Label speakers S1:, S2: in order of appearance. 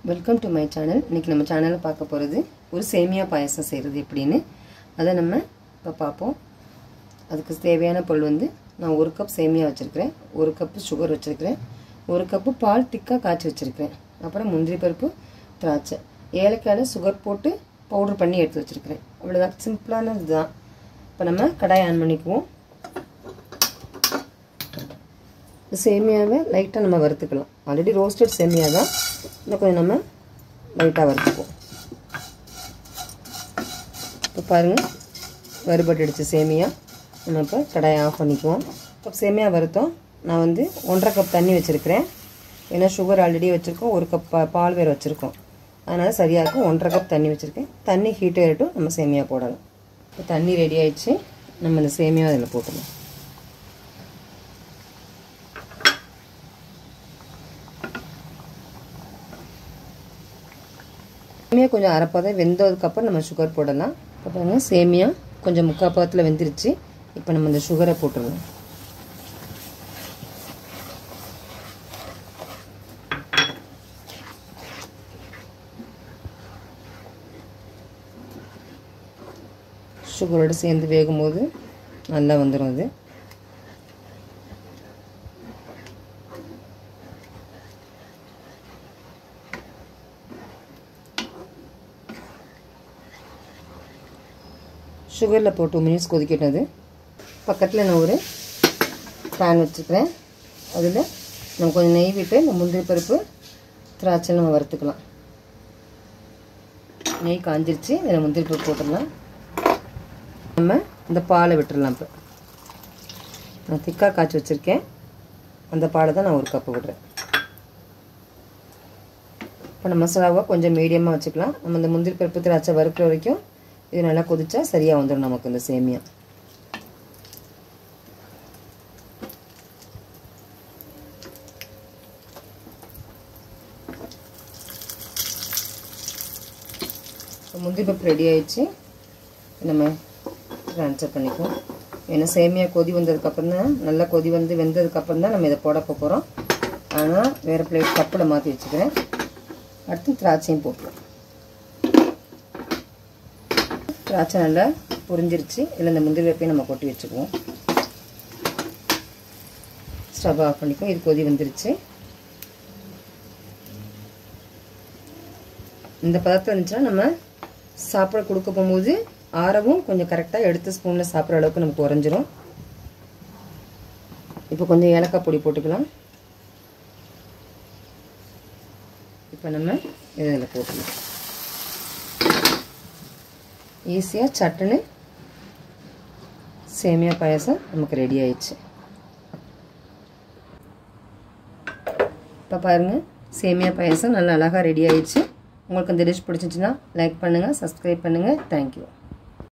S1: welcome to my channel இன்றைக்கி நம்ம சேனலில் பார்க்க போகிறது ஒரு சேமியா பாயசம் செய்கிறது எப்படின்னு அதை நம்ம இப்போ பார்ப்போம் அதுக்கு தேவையான பொருள் வந்து நான் ஒரு கப் சேமியா வச்சுருக்கிறேன் ஒரு கப்பு சுகர் வச்சுருக்கிறேன் ஒரு கப்பு பால் திக்காக காய்ச்சி வச்சுருக்கிறேன் அப்புறம் முந்திரி பருப்பு திராட்சை ஏலக்காயில் சுகர் போட்டு பவுட்ரு பண்ணி எடுத்து வச்சுருக்கிறேன் அவ்வளோதான் சிம்பிளான இதுதான் இப்போ நம்ம கடாய் ஆன் பண்ணிக்குவோம் சேமியாவை லைட்டாக நம்ம வறுத்துக்கலாம் ஆல்ரெடி ரோஸ்டட் சேமியா தான் இன்னும் கொஞ்சம் நம்ம லைட்டாக வறுத்துக்குவோம் இப்போ பாருங்கள் வறுபட்டுடுச்சு சேமியா நம்ம இப்போ கடாயை ஆஃப் பண்ணிக்குவோம் கப் சேமியா வறுத்தோம் நான் வந்து ஒன்றரை கப் தண்ணி வச்சுருக்கிறேன் ஏன்னா சுகர் ஆல்ரெடி வச்சுருக்கோம் ஒரு கப் பா பால் வேறு வச்சுருக்கோம் அதனால் சரியாக இருக்கும் ஒன்றரை கப் தண்ணி வச்சுருக்கேன் தண்ணி ஹீட் ஆகிட்டும் நம்ம சேமியா போடலாம் இப்போ தண்ணி ரெடி ஆயிடுச்சு நம்ம இந்த சேமியா அதில் போட்டுடலாம் சேமியா கொஞ்சம் அரைப்பதம் வெந்ததுக்கப்புறம் நம்ம சுகர் போடலாம் இப்போ பாருங்கள் சேமியா கொஞ்சம் முக்கால் பதத்தில் வெந்துருச்சு இப்போ நம்ம இந்த சுகரை போட்டுருவோம் சுகரோடு சேர்ந்து வேகும்போது நல்லா வந்துடும் அது சுகரில் இப்போ டூ மினிட்ஸ் கொதிக்கட்டும் அது பக்கத்தில் நான் ஒரு பேன் வச்சுக்கிறேன் அதில் நம்ம கொஞ்சம் நெய் விட்டு இந்த முந்திரி பருப்பு திராட்சை நம்ம வறுத்துக்கலாம் நெய் காஞ்சிருச்சு இதில் முந்திரி பருப்பு போட்டுடலாம் நம்ம இந்த பாலை விட்டுடலாம் இப்போ நான் திக்காக காய்ச்சி வச்சுருக்கேன் அந்த பாலை தான் நான் ஒரு கப்பு விடுறேன் இப்போ நம்ம மசாலாவை கொஞ்சம் மீடியமாக வச்சுக்கலாம் நம்ம இந்த முந்திரி பருப்பு திராட்சை வறுக்கிற வரைக்கும் இது நல்லா கொதிச்சா சரியாக வந்துடும் நமக்கு இந்த சேமியா முந்திரி பருப்பு ரெடி ஆயிடுச்சு நம்ம ட்ரான்ஸ்ஃபர் பண்ணிக்குவோம் ஏன்னா சேமியா கொதி வந்ததுக்கப்புறம் தான் நல்லா கொதி வந்து வெந்ததுக்கப்புறம் தான் நம்ம இதை போட போகிறோம் ஆனால் வேறு பிளேட் கப்பில் மாற்றி வச்சுக்கிறேன் அடுத்து திராட்சையும் போட்டுருவோம் திராட்சை நல்லா புரிஞ்சிருச்சு இல்லை இந்த முந்திரி வேப்பையும் நம்ம கொட்டி வச்சுக்குவோம் ஸ்டவ் ஆஃப் பண்ணிக்குவோம் இது கொதி வந்துருச்சு இந்த பதத்தில் இருந்துச்சுன்னா நம்ம சாப்பிட கொடுக்க போகும்போது ஆரவும் கொஞ்சம் கரெக்டாக எடுத்து ஸ்பூனில் சாப்பிட்ற அளவுக்கு நமக்கு குறைஞ்சிரும் இப்போ கொஞ்சம் ஏலக்காய் பொடி போட்டுக்கலாம் இப்போ நம்ம இதில் போட்டுக்கலாம் ஈஸியாக சட்டுன்னு சேமியா பாயசம் நமக்கு ரெடி ஆயிடுச்சு இப்போ பாருங்கள் சேமியா பாயசம் நல்லா அழகாக ரெடி ஆயிடுச்சு உங்களுக்கு இந்த டிஷ் பிடிச்சிச்சின்னா லைக் பண்ணுங்கள் சப்ஸ்கிரைப் பண்ணுங்கள் தேங்க்யூ